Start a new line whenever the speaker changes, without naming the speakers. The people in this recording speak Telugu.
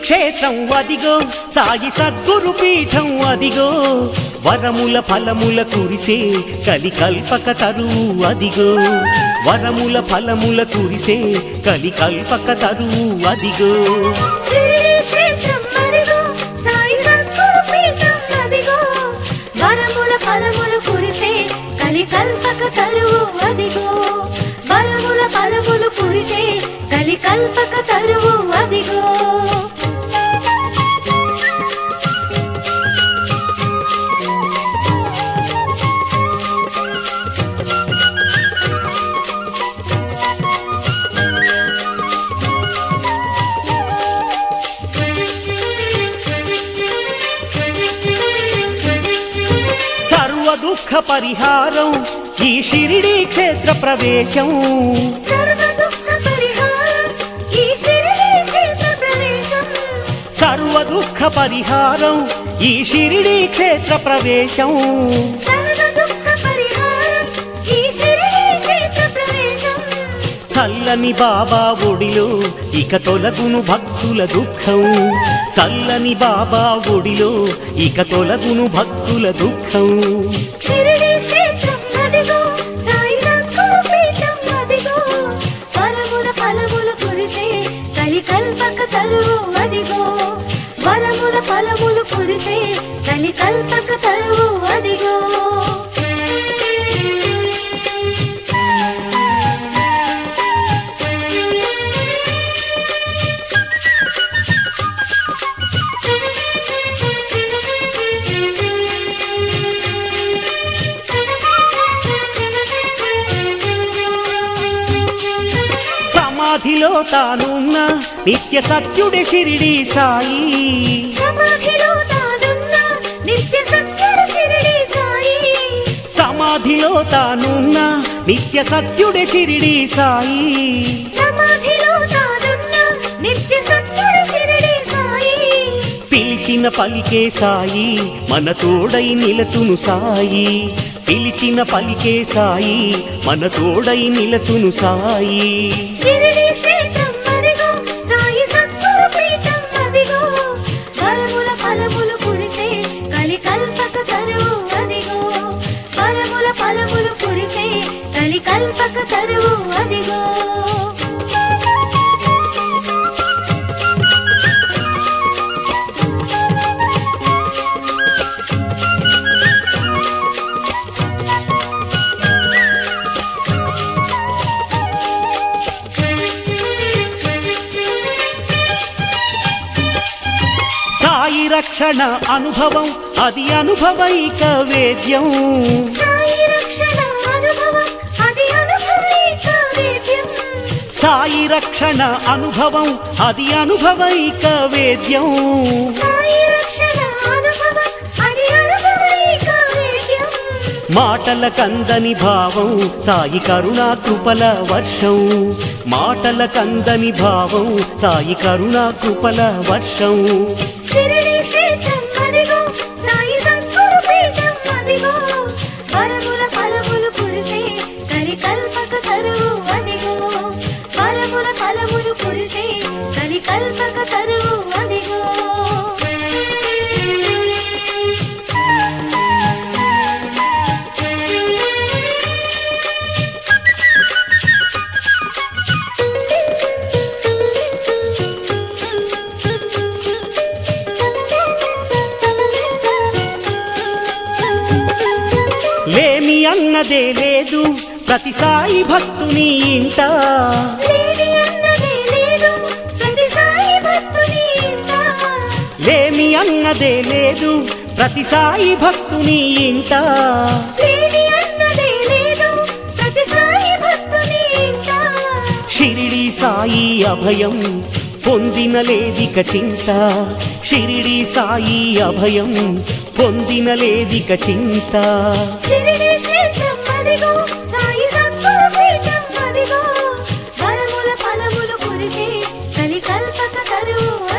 క్షేత్రం అదిగో సాయి సద్గురు పీఠం అదిగో వరముల ఫలముల కురిసే కలి కల్పక తరువు అదిగో వరముల ఫలముల కురిసే కలి కల్పక తరువు అదిగో
షిరిడి క్షేత్రం అదిగో సాయి సద్గురు పీఠం అదిగో వరముల ఫలములు కురిసే కలి కల్పక తరువు అదిగో వరముల ఫలములు కురిసే కలి కల్పక తరువు అదిగో
సర్వ దుఃఖ పరిహారం ఈ షిరిడి క్షేత్ర ప్రవేశం
సర్వ దుఃఖ పరిహారం ఈ షిరిడి క్షేత్ర ప్రవేశం
సర్వ దుఃఖ పరిహారం ఈ షిరిడి క్షేత్ర ప్రవేశం
సర్వ దుఃఖ పరిహారం ఈ షిరిడి క్షేత్ర ప్రవేశం
చల్లని బాబా ఒడిలో ఇక తొలగును భక్తుల దుఃఖం చల్లని బాబా ఒడిలో ఇక తొలగును భక్తుల దుఃఖం
షిరిడి క్షేత్రం అదిగో సాయి సద్గురు పీఠం అదిగో వరముల ఫలముల కురిసే కలి కల్పక తరువు అదిగో వరముల ఫలములు కురిసే కలి కల్పక తరువు అదిగో
సమాధిలో తానున్న నిత్య సత్యుడి షిరిడి సాయి
సమాధిలో తానున్న నిత్య సత్యుడు షిరిడి సాయి
సమాధిలో తానున్న నిత్య సత్యుడి షిరిడి సాయి
సమాధిలో తానున్న నిత్య సత్యుడు షిరిడి సాయి
పిలిచిన పలికే సాయి మన తోడై నిలచును సాయి పిలిచిన పలికే సాయి మన తోడై నిలచును సాయి
షిరిడి క్షేత్రం అదిగో సాయి సద్గురు పీఠం అదిగో వరముల ఫలములు కురిసే కలి కల్పక తరువు అదిగో వరముల ఫలములు కురిసే కలి కల్పక తరువు అదిగో
సాయి రక్షణ అనుభవం అది అనుభవైక వేద్యం
సాయి రక్షణ అనుభవం అది అనుభవైక వేద్యం
సాయి రక్షణ అనుభవం అది అనుభవైక వేద్యం
సాయి రక్షణ అనుభవం అది అనుభవైక వేద్యం
మాటల కందని భావం సాయి కరుణా కృపల వర్షం మాటల కందని భావం సాయి కరుణా కృపల వర్షం
షిరిడి క్షేత్రం అదిగో సాయి సద్గురు పీఠం అదిగో వరముల ఫలములు కురిసే కలి కల్పక తరువు అదిగో వరముల ఫలములు కురిసే కలి కల్పక తరువు అదిగో
లేమి అన్నదే లేదు ప్రతి సాయి భక్తుని ఇంట
లేని అన్నదే లేదు ప్రతి సాయి భక్తుని ఇంట
లేమి అన్నదే లేదు ప్రతి సాయి భక్తుని ఇంట
లేని అన్నదే లేదు ప్రతి సాయి భక్తుని ఇంట
షిరిడి సాయి అభయం పొందిన లేదిక చింత షిరిడి సాయి అభయం పొందిన లేదిక చింత
షిరిడి క్షేత్రం అదిగో సాయి సద్గురు పీఠం అదిగో వరముల ఫలములు కురిసే కలి కల్పక తరువు